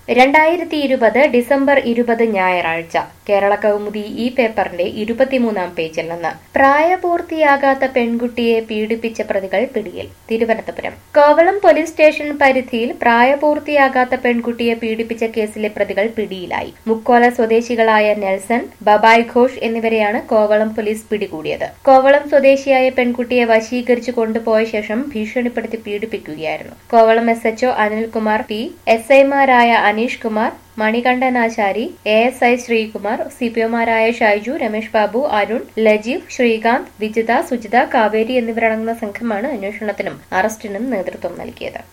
രണ്ടായിരത്തി ഇരുപത് ഡിസംബർ ഇരുപത് ഞായറാഴ്ച കേരള കൗമുദി ഈ പേപ്പറിന്റെ ഇരുപത്തിമൂന്നാം പേജിൽ നിന്ന് പ്രായപൂർത്തിയാകാത്ത പെൺകുട്ടിയെ പീഡിപ്പിച്ച പ്രതികൾ പിടിയിൽ തിരുവനന്തപുരം കോവളം പോലീസ് സ്റ്റേഷൻ പരിധിയിൽ പ്രായപൂർത്തിയാകാത്ത പെൺകുട്ടിയെ പീഡിപ്പിച്ച കേസിലെ പ്രതികൾ പിടിയിലായി മുക്കോല സ്വദേശികളായ നെൽസൺ ബബായ് ഘോഷ് എന്നിവരെയാണ് കോവളം പോലീസ് പിടികൂടിയത് കോവളം സ്വദേശിയായ പെൺകുട്ടിയെ വശീകരിച്ചു കൊണ്ടുപോയ ശേഷം ഭീഷണിപ്പെടുത്തി പീഡിപ്പിക്കുകയായിരുന്നു Kovalam S H O Anilkumar P S ഐമാരായ Aneesh Kumar Manikandanachari A S I Sreekumar C P ഒമാരായ ഷൈജു രമേഷ് ബാബു അരുൺ ലജീവ് ശ്രീകാന്ത് വിജിത സുജിത കാവേരി എന്നിവരടങ്ങുന്ന സംഘമാണ് അന്വേഷണത്തിനും അറസ്റ്റിനും നേതൃത്വം നൽകിയത്